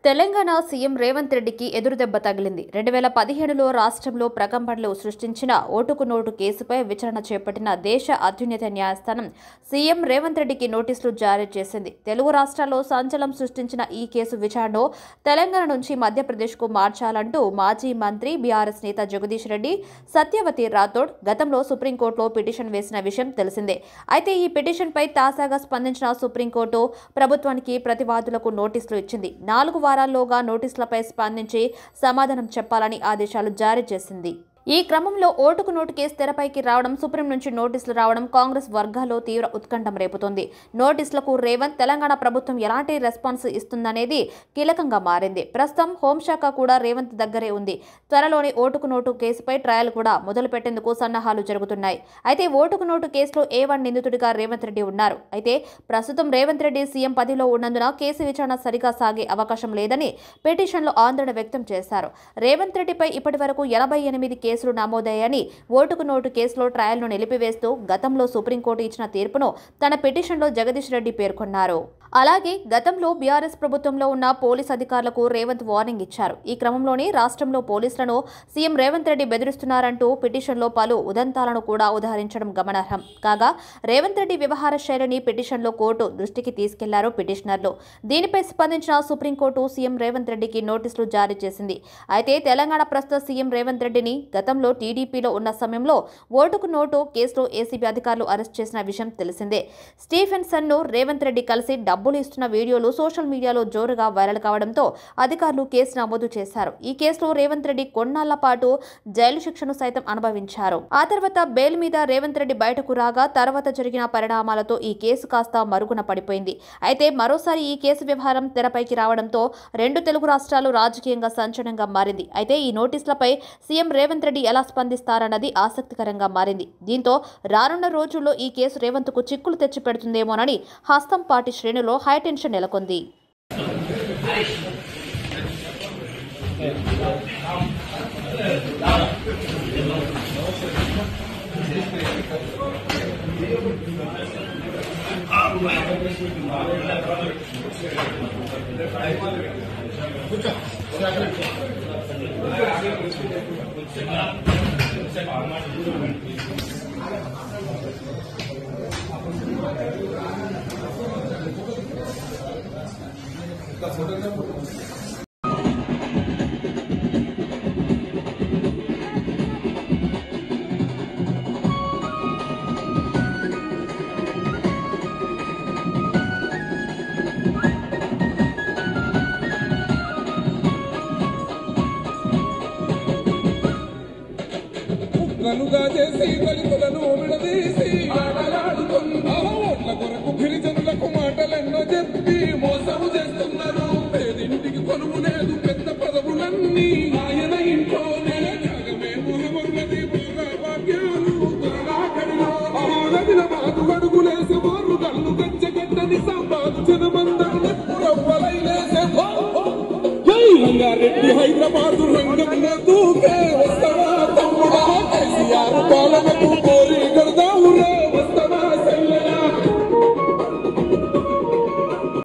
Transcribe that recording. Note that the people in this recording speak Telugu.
తెలంగాణ సీఎం రేవంత్ రెడ్డికి ఎదురుదెబ్బ తగిలింది రెండు వేల పదిహేడులో రాష్ట్రంలో ప్రకంపనలు సృష్టించిన ఓటుకు నోటు కేసుపై విచారణ చేపట్టిన దేశ అత్యున్నత న్యాయస్థానం సీఎం రేవంత్ రెడ్డికి నోటీసులు జారీ చేసింది తెలుగు రాష్ట్రాల్లో సంచలనం సృష్టించిన ఈ కేసు విచారణను తెలంగాణ నుంచి మధ్యప్రదేశ్కు మార్చాలంటూ మాజీ మంత్రి బీఆర్ఎస్ నేత జగదీష్ రెడ్డి సత్యవతి రాథోడ్ గతంలో సుప్రీంకోర్టులో పిటిషన్ వేసిన విషయం తెలిసిందే అయితే ఈ పిటిషన్పై తాజాగా స్పందించిన సుప్రీంకోర్టు ప్రభుత్వానికి ప్రతివాదులకు నోటీసులు ఇచ్చింది నాలుగు వారాల్లోగా నోటీసులపై స్పందించి సమాధానం చెప్పాలని ఆదేశాలు జారీ చేసింది ఈ క్రమంలో ఓటుకు నోటు కేసు తెరపైకి రావడం సుప్రీం నుంచి నోటీసులు రావడం కాంగ్రెస్ వర్గాల్లో తీవ్ర ఉత్కంఠం రేపుతోంది నోటీసులకు రేవంత్ తెలంగాణ ప్రభుత్వం ఎలాంటి రెస్పాన్స్ ఇస్తుందనేది కీలకంగా మారింది ప్రస్తుతం హోంశాఖ కూడా రేవంత్ దగ్గరే ఉంది త్వరలోని ఓటుకు నోటు కేసుపై ట్రయల్ కూడా మొదలు పెట్టేందుకు సన్నాహాలు జరుగుతున్నాయి అయితే ఓటుకు నోటు కేసులో ఏ వన్ నిందితుడిగా రేవంత్ రెడ్డి ఉన్నారు అయితే ప్రస్తుతం రేవంత్ రెడ్డి సీఎం పదవిలో ఉన్నందున కేసు విచారణ సరిగా సాగే అవకాశం లేదని పిటిషన్లో ఆందోళన వ్యక్తం చేశారు రేవంత్ రెడ్డిపై ఇప్పటి వరకు ఎనభై ఎనిమిది కేసులు నమోదయ్యాయని ఓటుకు నోటు కేసులో ట్రయల్ను నిలిపివేస్తూ గతంలో సుప్రీంకోర్టు ఇచ్చిన తీర్పును తన పిటిషన్లో జగదీష్ రెడ్డి పేర్కొన్నారు అలాగే గతంలో బీఆర్ఎస్ ప్రభుత్వంలో ఉన్న పోలీస్ అధికారులకు రేవంత్ వార్నింగ్ ఇచ్చారు ఈ క్రమంలోనే రాష్ట్రంలో పోలీసులను సీఎం రేవంత్ రెడ్డి బెదిరిస్తున్నారంటూ పిటిషన్లో పలు ఉదంతాలను కూడా ఉదహరించడం గమనార్హం కాగా రేవంత్ రెడ్డి వ్యవహార శైలిని పిటిషన్లో కోర్టు దృష్టికి తీసుకెళ్లారు పిటిషనర్లు దీనిపై స్పందించిన సుప్రీంకోర్టు సీఎం రేవంత్ రెడ్డికి నోటీసులు జారీ చేసింది అయితే తెలంగాణ ప్రస్తుత సీఎం రేవంత్ రెడ్డిని గతంలో టీడీపీలో ఉన్న సమయంలో ఓటుకు నోటు కేసులో ఏసీబీ అధికారులు అరెస్ట్ చేసిన విషయం తెలిసిందే స్టీఫెన్సన్ ను రేవంత్ రెడ్డి కలిసి డబ్బులు ఇస్తున్న వీడియోలు సోషల్ మీడియాలో జోరుగా వైరల్ కావడంతో అధికారులు కేసు నమోదు చేశారు ఈ కేసులో రేవంత్ రెడ్డి కొన్నాళ్ల పాటు జైలు శిక్షను సైతం అనుభవించారు ఆ తర్వాత బెయిల్ మీద రేవంత్ రెడ్డి బయటకు రాగా తర్వాత జరిగిన పరిణామాలతో ఈ కేసు కాస్త మరుగున పడిపోయింది అయితే మరోసారి ఈ కేసు వ్యవహారం తెరపైకి రావడంతో రెండు తెలుగు రాష్ట్రాలు రాజకీయంగా సంచలనంగా మారింది అయితే ఈ నోటీసులపై సీఎం రేవంత్ రెడ్డి ఎలా స్పందిస్తారన్నది ఆసక్తికరంగా మారింది దీంతో రానున్న రోజుల్లో ఈ కేసు రేవంత్ కు చిక్కులు తెచ్చి పెడుతుందేమోనని హస్తం పార్టీ శ్రేణులో హైటెన్షన్ నెలకొంది కుట్రలుగా చేసి దళితులను విడదీసి ఆటలాడుతున్న ఓట్ల కొరకు గిరిజనులకు మాటలెన్నో చెప్పి మోసము చేస్తున్నారు పేదింటికి కొనుము లేదు పెద్ద పదవులన్నీ ఆయన ఇంట్లోనే జగమే మొహమ్మది బుర్ర భాగ్యాలు దుర్గాకడిలో నదిన మాకు అడుగులేసి వారు కళ్ళు గచ్చగడ్డని సంపాదు జనమందరూ ఎప్పుడవ్వలైలేసే జై రంగారెడ్డి హైదరాబాద్ రంగంలో దూకే